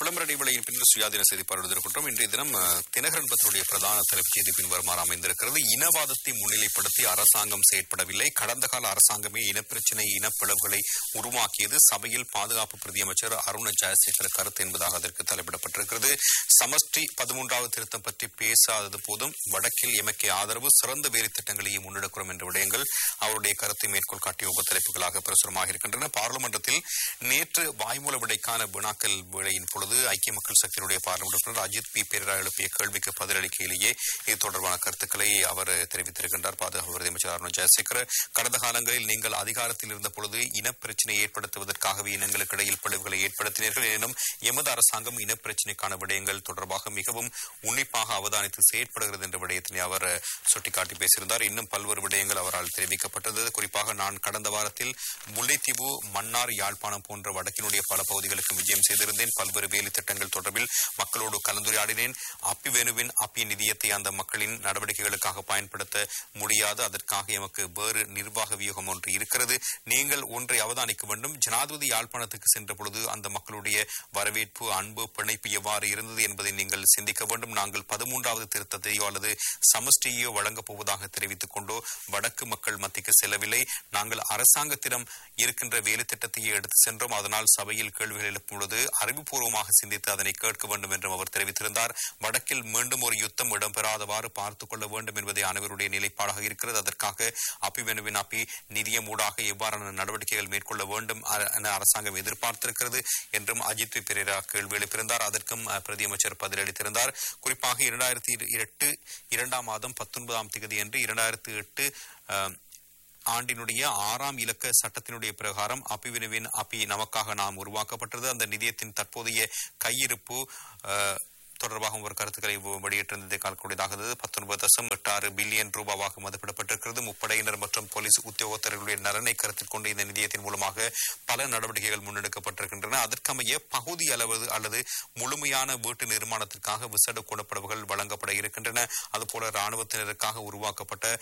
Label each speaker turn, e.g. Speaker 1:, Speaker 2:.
Speaker 1: விளம்பர இடைவெளியின் பின்னர் சுயாதீன செய்தி பார்வையிடுகின்றோம் இன்றைய தினம் அஹ், தினகரன் பத்திரிகையுடைய பிரதான தலைப்புச் செய்தி பின்வருமாறு அமைந்திருக்கிறது இனவாதத்தை முன்னிலைப்படுத்தி அரசாங்கம் செயற்படவில்லை கடந்த கால அரசாங்கமே இனப்பிரச்சினை இனப்பிளவுகளை உருவாக்கியது சபையில் பாதுகாப்பு பிரதி அமைச்சர் அருண ஜெயசேகர கருத்து என்பதாக அதற்கு தலைப்பிடப்பட்டிருக்கிறது சமஷ்டி பதிமூன்றாவது திருத்தம் பற்றி பேசாதது போதும் வடக்கில் எமக்கு ஆதரவு சிறந்த வேலை திட்டங்களையும் முன்னெடுக்கிறோம் என்ற விடயங்கள் அவருடைய கருத்தை மேற்கோள் காட்டிய உப தலைப்புகளாக பிரசுரமாக இருக்கின்றன பாராளுமன்றத்தில் நேற்று வாய்மூல விடைக்கான வினாக்கள் வேளையின் பொழுது ஐக்கிய மக்கள் சக்தியினுடைய பாராளுமன்ற உறுப்பினர் அஜித் பி பெரரா எழுப்பிய கேள்விக்கு பதிலளிக்கையிலேயே இது தொடர்பான கருத்துக்களை அவர் தெரிவித்திருக்கின்றார் பாதுகாப்பு பிரதி அமைச்சர் அருண் ஜெயசேகர் கடந்த காலங்களில் நீங்கள் அதிகாரத்தில் இருந்த பொழுது இனப்பிரச்சினை ஏற்படுத்துவதற்காகவே இனங்களுக்கு இடையில் பிளவுகளை ஏற்படுத்தினீர்கள் எனினும் எமது அரசாங்கம் இனப்பிரச்சினைக்கான விடயங்கள் தொடர்பாக மிகவும் உன்னிப்பாக அவதானித்து செயற்படுகிறது என்ற விடயத்தினை அவர் சுட்டிக்காட்டி பேசியிருந்தார் இன்னும் பல்வேறு விடயங்கள் அவரால் தெரிவிக்கப்பட்டது குறிப்பாக நான் கடந்த வாரத்தில் முல்லைத்தீவு மன்னார் யாழ்ப்பாணம் போன்ற வடக்கினுடைய பல பகுதிகளுக்கு விஜயம் செய்திருந்தேன் பல்வேறு வேலை திட்டங்கள் தொடர்பில் மக்களோடு கலந்துரையாடினேன் அப்பி வேணுவின் அப்பி நிதியத்தை அந்த மக்களின் நடவடிக்கைகளுக்காக பயன்படுத்த முடியாது அதற்காக எமக்கு வேறு நிர்வாக வியூகம் ஒன்று இருக்கிறது நீங்கள் ஒன்றை அவதானிக்க வேண்டும் ஜனாதிபதி யாழ்ப்பாணத்துக்கு சென்ற பொழுது அந்த மக்களுடைய வரவேற்பு அன்பு பிணைப்பு எவ்வாறு இருந்தது என்பதை நீங்கள் சிந்திக்க வேண்டும் நாங்கள் பதிமூன்றாவது திருத்தத்தையோ அல்லது சமஷ்டியோ வழங்கப் போவதாக தெரிவித்துக் கொண்டோ வடக்கு மக்கள் மத்திக்கு செல்லவில்லை நாங்கள் அரசாங்கத்திடம் இருக்கின்ற வேலை திட்டத்தையே எடுத்து சென்றோம் அதனால் சபையில் கேள்விகள் எழுப்பும் பொழுது அறிவுபூர்வமாக சிந்தித்து அதனை கேட்க வேண்டும் என்றும் அவர் தெரிவித்திருந்தார் வடக்கில் மீண்டும் ஒரு யுத்தம் இடம்பெறாதவாறு பார்த்துக் கொள்ள வேண்டும் என்பதே அனைவருடைய நிலைப்பாடாக இருக்கிறது அதற்காக அப்பிவெனுவின் அப்பி நிதியம் ஊடாக எவ்வாறான நடவடிக்கைகள் மேற்கொள்ள வேண்டும் அ- என அரசாங்கம் எதிர்பார்த்திருக்கிறது என்றும் அஜித் பெரேரா கேள்வி எழுப்பியிருந்தார் அதற்கும் அஹ், பிரதியமைச்சர் பதிலளித்திருந்தார் குறிப்பாக இரண்டாயிரத்தி எட்டு இரண்டாம் மாதம் பத்தொன்பதாம் தேதி என்று இரண்டாயிரத்தி எட்டு அஹ், ஆண்டினுடைய ஆறாம் இலக்க சட்டத்தினுடைய பிரகாரம் அபிவினுவின் அப்பி நமக்காக நாம் உருவாக்கப்பட்டது அந்த நிதியத்தின் தற்போதைய கையிருப்பு அஹ், தொடர்பாக ஒரு கருத்துக்களை வெ- வெளியிட்டிருந்ததை காணக்கூடியதாக இருந்தது பத்தொன்பது தசம் எட்டு ஆறு பில்லியன் ரூபாவாக மதிப்பிடப்பட்டிருக்கிறது முப்படையினர் மற்றும் போலீஸ் உத்தியோகத்தர்களுடைய நலனை கருத்தில் கொண்டு இந்த நிதியத்தின் மூலமாக பல நடவடிக்கைகள் முன்னெடுக்கப்பட்டிருக்கின்றன அதற்கமைய பகுதி அளவு அல்லது முழுமையான வீட்டு நிர்மாணத்திற்காக விசேட குணப்படவுகள் வழங்கப்பட இருக்கின்றன அதுபோல ராணுவத்தினருக்காக உருவாக்கப்பட்ட